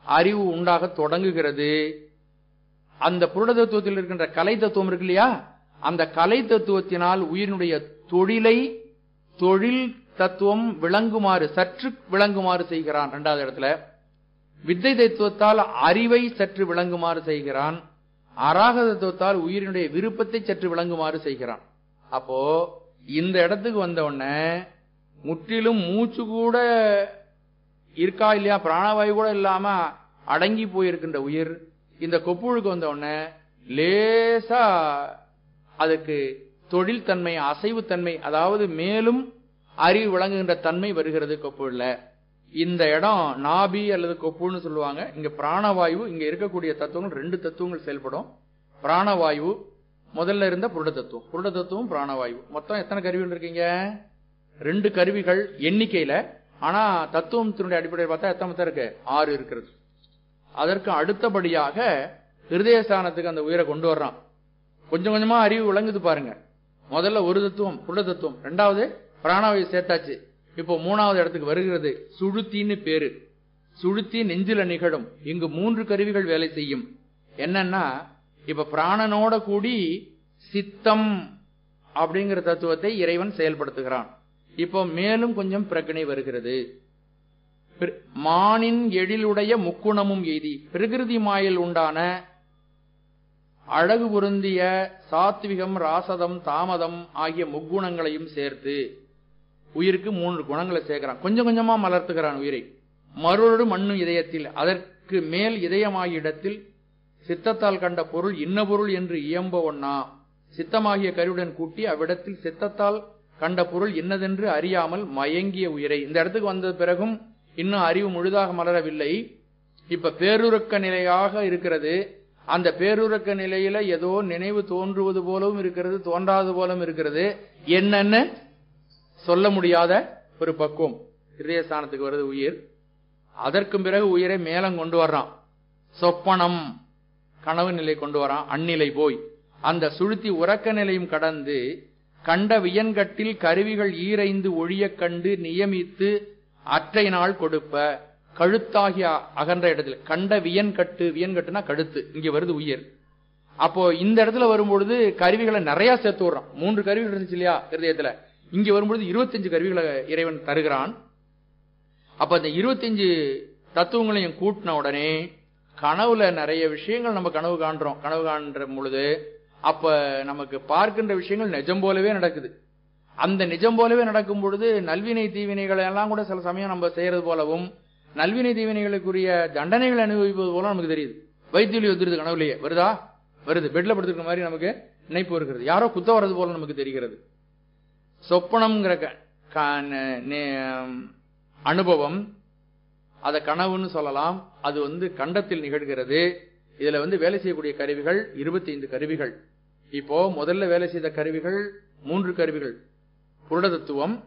அறிவு உண்டாக தொடங்குகிறது அந்த புருட தத்துவத்தில் இருக்கின்ற கலை தத்துவம் இருக்கு இல்லையா அந்த கலை தத்துவத்தினால் உயிரினுடைய தொழிலை தொழில் தத்துவம் விளங்குமாறு சற்று விளங்குமாறு செய்கிறான் இரண்டாவது இடத்துல வித்தை தத்துவத்தால் அறிவை சற்று விளங்குமாறு செய்கிறான் அராக தத்துவத்தால் உயிரினுடைய விருப்பத்தை சற்று விளங்குமாறு செய்கிறான் அப்போ இந்த இடத்துக்கு வந்த உடனே முற்றிலும் மூச்சு கூட இருக்கா இல்லையா பிராணவாயு கூட இல்லாம அடங்கி போயிருக்கின்ற உயிர் இந்த கொப்புழுக்கு வந்த உடனே லேசா அதுக்கு தொழில் தன்மை அசைவு தன்மை அதாவது மேலும் அறிவு விளங்குகின்ற தன்மை வருகிறது கொப்புள்ள இந்த இடம் நாபி அல்லது கொப்புன்னு சொல்லுவாங்க இங்க பிராணவாயு இங்க இருக்கக்கூடிய தத்துவங்கள் ரெண்டு தத்துவங்கள் செயல்படும் பிராணவாயு முதல்ல இருந்த புருட தத்துவம் புருட தத்துவம் பிராணவாயு மொத்தம் எத்தனை கருவிகள் இருக்கீங்க ரெண்டு கருவிகள் எண்ணிக்கையில ஆனா தத்துவத்தினுடைய அடிப்படையில் பார்த்தா எத்தனை மொத்தம் இருக்கு ஆறு இருக்கிறது அதற்கு அடுத்தபடியாக ஹிருதயஸ்தானத்துக்கு அந்த உயிரை கொண்டு வர்றான் கொஞ்சம் கொஞ்சமா அறிவு விளங்குது பாருங்க முதல்ல ஒரு தத்துவம் புருட தத்துவம் ரெண்டாவது பிராணவாயு சேர்த்தாச்சு இப்போ மூணாவது இடத்துக்கு வருகிறது சுழுத்தின்னு பேரு சுழுத்தி நெஞ்சில நிகழும் இங்கு மூன்று கருவிகள் வேலை செய்யும் என்னன்னா இப்ப பிராணனோட கூடி சித்தம் அப்படிங்கிற தத்துவத்தை இறைவன் செயல்படுத்துகிறான் இப்போ மேலும் கொஞ்சம் பிரச்சனை வருகிறது பிர- மானின் எழிலுடைய முக்குணமும் எய்தி பிரகிருதி மாயில் உண்டான அழகு பொருந்திய சாத்விகம் ராசதம் தாமதம் ஆகிய முக்குணங்களையும் சேர்த்து உயிருக்கு மூன்று குணங்களை சேர்க்கிறான் கொஞ்சம் கொஞ்சமா மலர்த்துகிறான் உயிரை மறுவொரு மண்ணு இதயத்தில் அதற்கு மேல் இதயமாகிய இடத்தில் சித்தத்தால் கண்ட பொருள் இன்ன பொருள் என்று இயம்ப ஒண்ணா சித்தமாகிய கருவுடன் கூட்டி அவ்விடத்தில் சித்தத்தால் கண்ட பொருள் இன்னதென்று அறியாமல் மயங்கிய உயிரை இந்த இடத்துக்கு வந்த பிறகும் இன்னும் அறிவு முழுதாக மலரவில்லை இப்ப பேருறக்க நிலையாக இருக்கிறது அந்த பேருறக்க நிலையில ஏதோ நினைவு தோன்றுவது போலவும் இருக்கிறது தோன்றாது போலவும் இருக்கிறது என்னன்னு சொல்ல முடியாத ஒரு பக்குவம் இதயஸ்தானத்துக்கு வருது உயிர் அதற்கும் பிறகு உயிரை மேலம் கொண்டு வர்றான் சொப்பனம் கனவு நிலை கொண்டு வரான் அந்நிலை போய் அந்த சுழுத்தி உறக்க நிலையும் கடந்து கண்ட வியன்கட்டில் கருவிகள் ஈரைந்து ஒழியக் கண்டு நியமித்து அற்றை நாள் கொடுப்ப கழுத்தாகிய அகன்ற இடத்துல கண்ட வியன்கட்டு வியன்கட்டுனா கழுத்து இங்க வருது உயிர் அப்போ இந்த இடத்துல வரும்பொழுது கருவிகளை நிறைய சேர்த்து விடுறான் மூன்று கருவிகள் இருந்துச்சு இல்லையா இருதயத்துல இங்க வரும்பொழுது இருபத்தஞ்சு கருவிகளை இறைவன் தருகிறான் அப்ப அந்த இருபத்தஞ்சு தத்துவங்களையும் கூட்டின உடனே கனவுல நிறைய விஷயங்கள் நம்ம கனவு காண்றோம் கனவு காண்ற பொழுது அப்ப நமக்கு பார்க்கின்ற விஷயங்கள் நிஜம் போலவே நடக்குது அந்த நிஜம் போலவே நடக்கும் பொழுது நல்வினை தீவினைகளை எல்லாம் கூட சில சமயம் நம்ம செய்யறது போலவும் நல்வினை தீவினைகளுக்குரிய தண்டனைகளை அனுபவிப்பது போல நமக்கு தெரியுது வைத்தியலி வந்துருது கனவுலயே வருதா வருது பெட்ல படுத்துக்கிற மாதிரி நமக்கு நினைப்பு வருகிறது யாரோ குத்த வர்றது போல நமக்கு தெரிகிறது சொப்பனம்ங்கிற க- க- ந- நே- அனுபவம் அத கனவுன்னு சொல்லலாம் அது வந்து கண்டத்தில் நிகழ்கிறது இதுல வந்து வேலை செய்யக்கூடிய கருவிகள் 25 கருவிகள் இப்போ முதல்ல வேலை செய்த கருவிகள் மூன்று கருவிகள் புருட தத்துவம்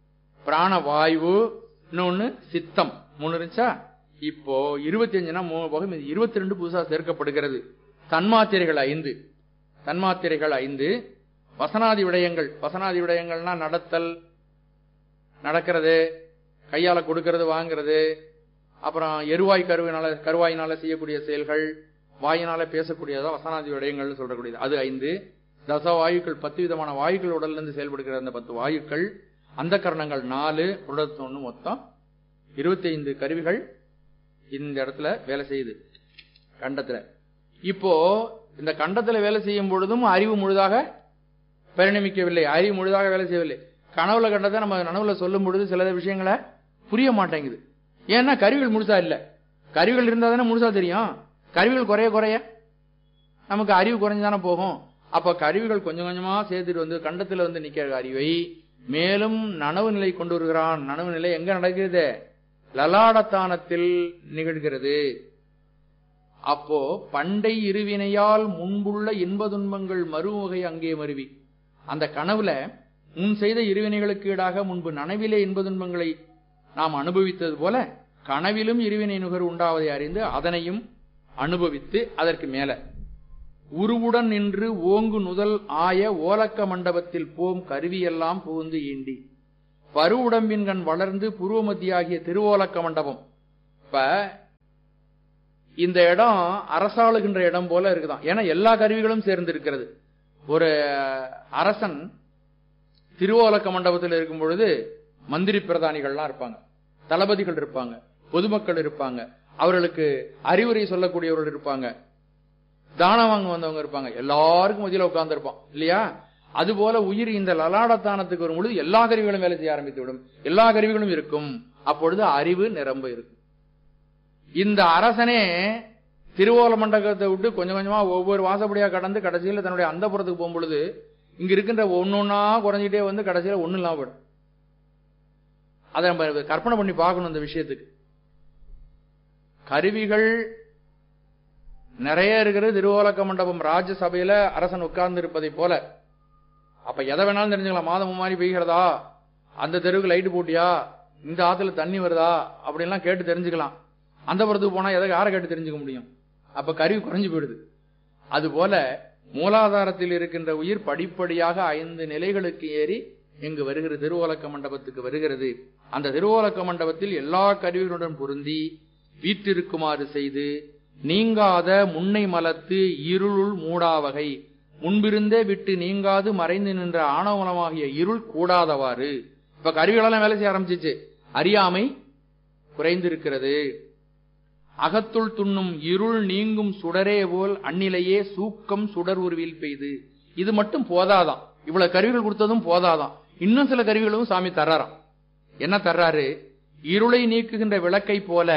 பிராணவாயு இன்னொன்னு சித்தம் மூணு இருந்துச்சா இப்போ 25னா மூணு போக இருபத்தி ரெண்டு புதுசா சேர்க்கப்படுகிறது தன்மாத்திரைகள் ஐந்து தன்மாத்திரைகள் ஐந்து வசனாதி விடயங்கள் வசனாதி விடயங்கள்னா நடத்தல் நடக்கிறது கையால கொடுக்கறது வாங்குறது அப்புறம் எருவாய் கருவினால கருவாயினால செய்யக்கூடிய செயல்கள் வாயினால பேசக்கூடியதா வசனாதி விடயங்கள் சொல்லக்கூடியது அது ஐந்து தச வாயுக்கள் பத்து விதமான வாயுக்கள் உடல்ல இருந்து செயல்படுகிற அந்த பத்து வாயுக்கள் அந்த கரணங்கள் நாலு உடல் ஒண்ணு மொத்தம் இருபத்தி ஐந்து கருவிகள் இந்த இடத்துல வேலை செய்யுது கண்டத்துல இப்போ இந்த கண்டத்துல வேலை செய்யும் பொழுதும் அறிவு முழுதாக பரிணமிக்கவில்லை அறிவு முழுதாக வேலை செய்யவில்லை கனவுல கண்டதை நம்ம நனவுல சொல்லும் பொழுது சில விஷயங்களை புரிய மாட்டேங்குது ஏன்னா கருவிகள் முழுசா இல்ல கருவிகள் இருந்தா தானே முழுசா தெரியும் கருவிகள் குறைய குறைய நமக்கு அறிவு குறைஞ்சானே போகும் அப்ப கருவிகள் கொஞ்சம் கொஞ்சமா சேர்த்துட்டு வந்து கண்டத்துல வந்து நிக்கிற அறிவை மேலும் நனவு நிலை கொண்டு வருகிறான் நனவு நிலை எங்க நடக்கிறது லலாடத்தானத்தில் நிகழ்கிறது அப்போ பண்டை இருவினையால் முன்புள்ள இன்ப துன்பங்கள் மறுவகை அங்கே மருவி அந்த கனவுல முன் செய்த இருவினைகளுக்கு ஈடாக முன்பு நனவிலே இன்ப துன்பங்களை நாம் அனுபவித்தது போல கனவிலும் இருவினை நுகர் உண்டாவதை அறிந்து அதனையும் அனுபவித்து அதற்கு மேல உருவுடன் நின்று ஓங்கு நுதல் ஆய ஓலக்க மண்டபத்தில் போம் கருவியெல்லாம் புகுந்து ஈண்டி பருவுடம்பின் கண் வளர்ந்து புருவமத்தியாகிய திருவோலக்க மண்டபம் இப்ப இந்த இடம் அரசாளுகின்ற இடம் போல இருக்குதாம் ஏன்னா எல்லா கருவிகளும் சேர்ந்து இருக்கிறது ஒரு அரசன் திருவோலக்க மண்டபத்தில் இருக்கும் பொழுது மந்திரி பிரதானிகள்லாம் இருப்பாங்க தளபதிகள் இருப்பாங்க பொதுமக்கள் இருப்பாங்க அவர்களுக்கு அறிவுரை சொல்லக்கூடியவர்கள் இருப்பாங்க தானம் வாங்க வந்தவங்க இருப்பாங்க எல்லாருக்கும் மத்தியில உட்கார்ந்து இருப்பான் இல்லையா அதுபோல உயிர் இந்த லலாடத்தானத்துக்கு வரும்பொழுது எல்லா கருவிகளும் வேலை செய்ய ஆரம்பித்து விடும் எல்லா கருவிகளும் இருக்கும் அப்பொழுது அறிவு நிரம்ப இருக்கும் இந்த அரசனே திருவோல மண்டபத்தை விட்டு கொஞ்சம் கொஞ்சமா ஒவ்வொரு வாசப்படியா கடந்து கடைசியில் தன்னுடைய அந்தப்புறத்துக்கு போகும்பொழுது இங்க இருக்கின்ற ஒன்னொன்னா குறைஞ்சிட்டே வந்து கடைசியில ஒண்ணு இல்லாம போயிடும் அதை நம்ம கற்பனை பண்ணி பார்க்கணும் இந்த விஷயத்துக்கு கருவிகள் நிறைய இருக்கிறது திருவோலக்க மண்டபம் ராஜ்யசபையில அரசன் உட்கார்ந்து இருப்பதை போல அப்ப எதை வேணாலும் தெரிஞ்சுக்கலாம் மாதம் மாதிரி பெய்கிறதா அந்த தெருவுக்கு லைட் போட்டியா இந்த ஆத்துல தண்ணி வருதா அப்படின்லாம் கேட்டு தெரிஞ்சுக்கலாம் அந்த புறத்துக்கு போனா எதை யாரை கேட்டு தெரிஞ்சுக்க முடியும் அப்ப கருவி குறைஞ்சு போயிடுது அதுபோல மூலாதாரத்தில் இருக்கின்ற உயிர் படிப்படியாக ஐந்து நிலைகளுக்கு ஏறி இங்கு வருகிறது திருவோலக்க மண்டபத்துக்கு வருகிறது அந்த திருவோலக்க மண்டபத்தில் எல்லா கருவிகளுடன் பொருந்தி வீற்றிருக்குமாறு செய்து நீங்காத முன்னை மலத்து இருளுள் மூடாவகை முன்பிருந்தே விட்டு நீங்காது மறைந்து நின்ற ஆணவமலமாகிய இருள் கூடாதவாறு இப்ப கருவிகளெல்லாம் வேலை செய்ய ஆரம்பிச்சிச்சு அறியாமை குறைந்திருக்கிறது அகத்துள் துண்ணும் இருள் நீங்கும் சுடரே போல் அந்நிலையே சூக்கம் சுடர் உருவில் பெய்து இது மட்டும் போதாதான் இவ்வளவு கருவிகள் கொடுத்ததும் போதாதான் இன்னும் சில கருவிகளும் சாமி தர்றாராம் என்ன தர்றாரு இருளை நீக்குகின்ற விளக்கை போல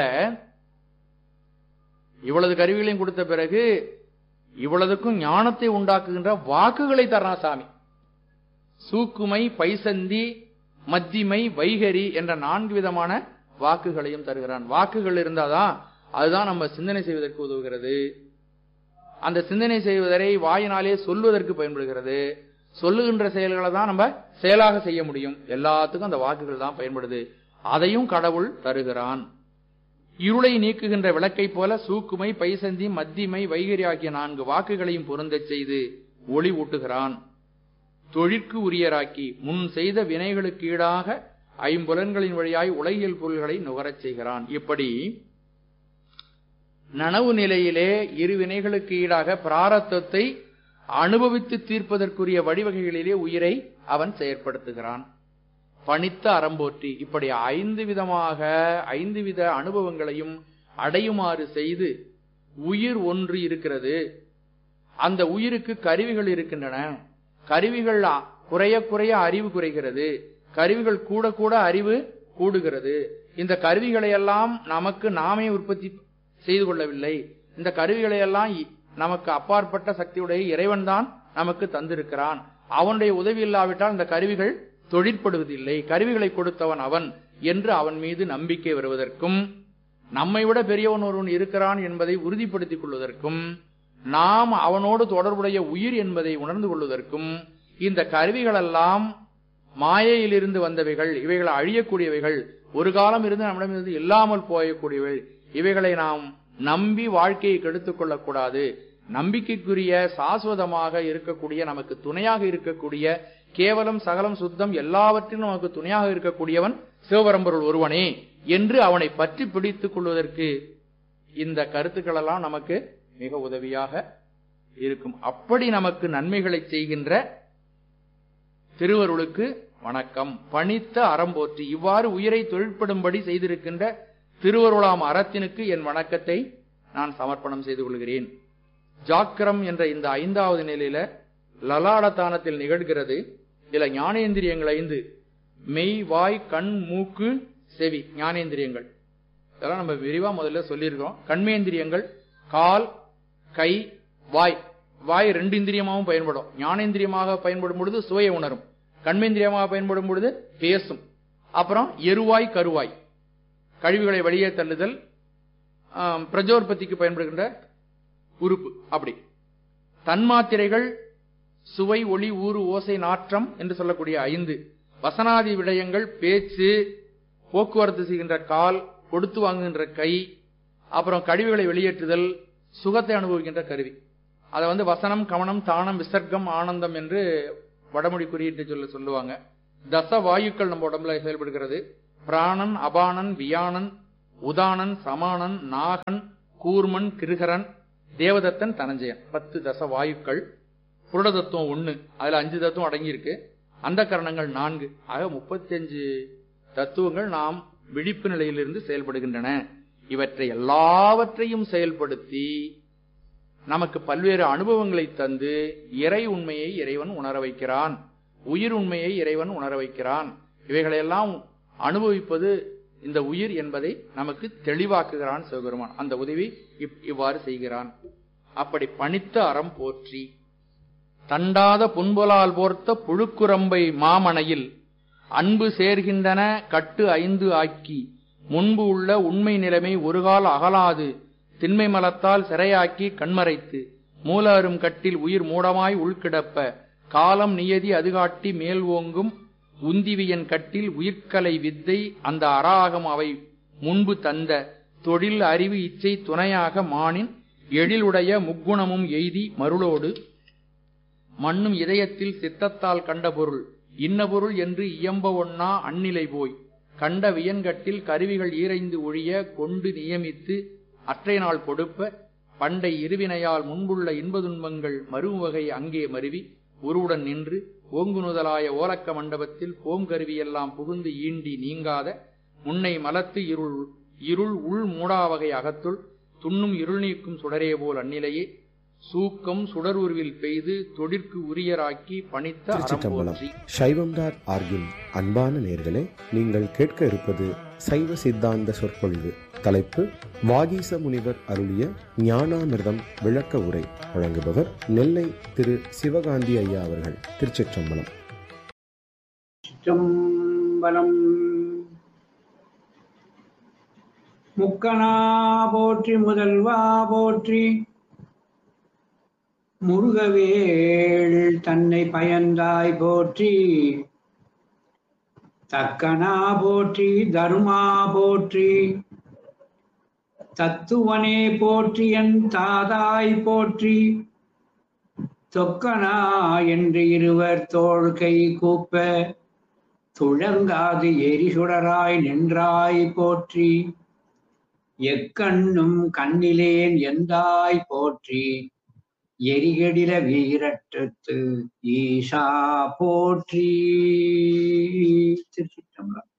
இவ்வளவு கருவிகளையும் கொடுத்த பிறகு இவ்வளவுக்கும் ஞானத்தை உண்டாக்குகின்ற வாக்குகளை தர்றான் சாமி சூக்குமை பைசந்தி மத்திமை வைகரி என்ற நான்கு விதமான வாக்குகளையும் தருகிறான் வாக்குகள் இருந்தாதான் அதுதான் நம்ம சிந்தனை செய்வதற்கு உதவுகிறது அந்த சிந்தனை செய்வதை வாயினாலே சொல்வதற்கு பயன்படுகிறது சொல்லுகின்ற செயல்களை தான் நம்ம செயலாக செய்ய முடியும் எல்லாத்துக்கும் அந்த வாக்குகள் தான் பயன்படுது அதையும் கடவுள் தருகிறான் இருளை நீக்குகின்ற விளக்கை போல சூக்குமை பைசந்தி மத்திமை வைகரி ஆகிய நான்கு வாக்குகளையும் பொருந்தச் செய்து ஒளி ஊட்டுகிறான் தொழிற்கு உரியராக்கி முன் செய்த வினைகளுக்கு ஈடாக ஐம்புலன்களின் வழியாய் உலகியல் பொருள்களை நுகரச் செய்கிறான் இப்படி நனவு நிலையிலே இரு வினைகளுக்கு ஈடாக பிராரத்தத்தை அனுபவித்து தீர்ப்பதற்குரிய வழிவகைகளிலே உயிரை அவன் செயற்படுத்துகிறான் பணித்த அறம்போற்றி இப்படி ஐந்து விதமாக ஐந்து வித அனுபவங்களையும் அடையுமாறு செய்து உயிர் ஒன்று இருக்கிறது அந்த உயிருக்கு கருவிகள் இருக்கின்றன கருவிகள் குறைய குறைய அறிவு குறைகிறது கருவிகள் கூட கூட அறிவு கூடுகிறது இந்த கருவிகளை எல்லாம் நமக்கு நாமே உற்பத்தி செய்து கொள்ளவில்லை இந்த கருவிகளை எல்லாம் நமக்கு அப்பாற்பட்ட சக்தியுடைய இறைவன் தான் நமக்கு தந்திருக்கிறான் அவனுடைய உதவி இல்லாவிட்டால் இந்த கருவிகள் தொழிற்படுவதில்லை கருவிகளை கொடுத்தவன் அவன் என்று அவன் மீது நம்பிக்கை வருவதற்கும் நம்மை விட பெரியவன் ஒருவன் இருக்கிறான் என்பதை உறுதிப்படுத்திக் கொள்வதற்கும் நாம் அவனோடு தொடர்புடைய உயிர் என்பதை உணர்ந்து கொள்வதற்கும் இந்த கருவிகளெல்லாம் மாயையிலிருந்து வந்தவைகள் இவைகள் அழியக்கூடியவைகள் ஒரு காலம் இருந்து நம்மிடமிருந்து இல்லாமல் போயக்கூடியவை இவைகளை நாம் நம்பி வாழ்க்கையை கெடுத்துக் கொள்ளக்கூடாது நம்பிக்கைக்குரிய சாஸ்வதமாக இருக்கக்கூடிய நமக்கு துணையாக இருக்கக்கூடிய கேவலம் சகலம் சுத்தம் எல்லாவற்றிலும் நமக்கு துணையாக இருக்கக்கூடியவன் சிவபரம்பொருள் ஒருவனே என்று அவனை பற்றி பிடித்துக் கொள்வதற்கு இந்த கருத்துக்கள் எல்லாம் நமக்கு மிக உதவியாக இருக்கும் அப்படி நமக்கு நன்மைகளை செய்கின்ற திருவருளுக்கு வணக்கம் பணித்த அறம்போற்றி இவ்வாறு உயிரை தொழிற்படும்படி செய்திருக்கின்ற திருவருளாம் அறத்தினுக்கு என் வணக்கத்தை நான் சமர்ப்பணம் செய்து கொள்கிறேன் ஜாக்கிரம் என்ற இந்த ஐந்தாவது நிலையில லலாடத்தானத்தில் நிகழ்கிறது இதுல ஞானேந்திரியங்கள் ஐந்து மெய் வாய் கண் மூக்கு செவி ஞானேந்திரியங்கள் இதெல்லாம் நம்ம விரிவா முதல்ல சொல்லியிருக்கோம் கண்மேந்திரியங்கள் கால் கை வாய் வாய் ரெண்டு இந்திரியமாகவும் பயன்படும் ஞானேந்திரியமாக பயன்படும் பொழுது சுவையை உணரும் கண்மேந்திரியமாக பயன்படும் பொழுது பேசும் அப்புறம் எருவாய் கருவாய் கழிவுகளை வெளியே தள்ளுதல் பிரஜோற்பத்திக்கு பயன்படுகின்ற உறுப்பு அப்படி தன்மாத்திரைகள் சுவை ஒளி ஊறு ஓசை நாற்றம் என்று சொல்லக்கூடிய ஐந்து வசனாதி விடயங்கள் பேச்சு போக்குவரத்து செய்கின்ற கால் கொடுத்து வாங்குகின்ற கை அப்புறம் கழிவுகளை வெளியேற்றுதல் சுகத்தை அனுபவிக்கின்ற கருவி அதை வந்து வசனம் கவனம் தானம் விசர்க்கம் ஆனந்தம் என்று வடமொழி குறியீட்டு சொல்ல சொல்லுவாங்க தச வாயுக்கள் நம்ம உடம்புல செயல்படுகிறது பிராணன் அபானன் வியானன் உதானன் சமானன் நாகன் கூர்மன் கிருகரன் தேவதத்தன் தனஞ்சயன் பத்து தச வாயுக்கள் புருட தத்துவம் ஒண்ணு அதுல அஞ்சு தத்துவம் அடங்கியிருக்கு அந்த கரணங்கள் நான்கு ஆக முப்பத்தஞ்சு தத்துவங்கள் நாம் விழிப்பு நிலையிலிருந்து செயல்படுகின்றன இவற்றை எல்லாவற்றையும் செயல்படுத்தி நமக்கு பல்வேறு அனுபவங்களை தந்து இறை உண்மையை இறைவன் உணர வைக்கிறான் உயிர் உண்மையை இறைவன் உணர வைக்கிறான் இவைகளையெல்லாம் அனுபவிப்பது இந்த உயிர் என்பதை நமக்கு தெளிவாக்குகிறான் சிவபெருமான் அந்த உதவி இப்- இவ்வாறு செய்கிறான் அப்படி பணித்த அறம் போற்றி தண்டாத புன்பொலால் போர்த்த புழுக்குரம்பை மாமனையில் அன்பு சேர்கின்றன கட்டு ஐந்து ஆக்கி முன்பு உள்ள உண்மை நிலைமை ஒருகால் அகலாது திண்மை மலத்தால் சிறையாக்கி கண்மறைத்து மூல அரும் கட்டில் உயிர் மூடமாய் உள்கிடப்ப காலம் நியதி அதுகாட்டி மேல் ஓங்கும் உந்திவியன் கட்டில் உயிர்க்கலை வித்தை அந்த அராகம் அவை முன்பு தந்த தொழில் அறிவு இச்சை துணையாக மானின் எழிலுடைய முக்குணமும் எய்தி மருளோடு மண்ணும் இதயத்தில் சித்தத்தால் கண்ட பொருள் இன்ன பொருள் என்று இயம்ப ஒண்ணா அந்நிலை போய் கண்ட வியன்கட்டில் கருவிகள் ஈரைந்து ஒழிய கொண்டு நியமித்து அற்றை நாள் கொடுப்ப பண்டை இருவினையால் முன்புள்ள இன்பதுன்பங்கள் மறுவகை அங்கே மருவி உருவுடன் நின்று ஓங்குநுதலாய ஓலக்க மண்டபத்தில் போம் கருவியெல்லாம் புகுந்து ஈண்டி நீங்காத முன்னை மலத்து இருள் இருள் உள் மூடாவகை அகத்துள் துண்ணும் இருள் நீக்கும் சுடரே போல் அந்நிலையே சூக்கம் சுடருருவில் பெய்து தொழிற்கு உரியராக்கி பணித்த அறம் திருச்சிற்றம்பலம் போற்றி சைவம் டாட் ஆர்கின் அன்பான நேர்களே நீங்கள் கேட்க இருப்பது சைவ சித்தாந்த சொற்பொழிவு தலைப்பு வாகீச முனிவர் அருளிய ஞானாமிர்தம் விளக்க உரை வழங்குபவர் நெல்லை திரு சிவகாந்தி ஐயா அவர்கள் திருச்சிற்றம்பலம் சிற்றம்பலம் முக்கனா போற்றி முதல்வா போற்றி முருகவேள் தன்னை பயந்தாய் போற்றி தக்கனா போற்றி தருமா போற்றி தத்துவனே போற்றி என் தாதாய் போற்றி தொக்கனா என்று இருவர் தோள் கை கூப்ப துழங்காது எரிசுடராய் நின்றாய் போற்றி எக்கண்ணும் கண்ணிலேன் எந்தாய் போற்றி எரிகடில வீரற்றத்து ஈஷா போற்றி திருச்சிற்றம்பலம்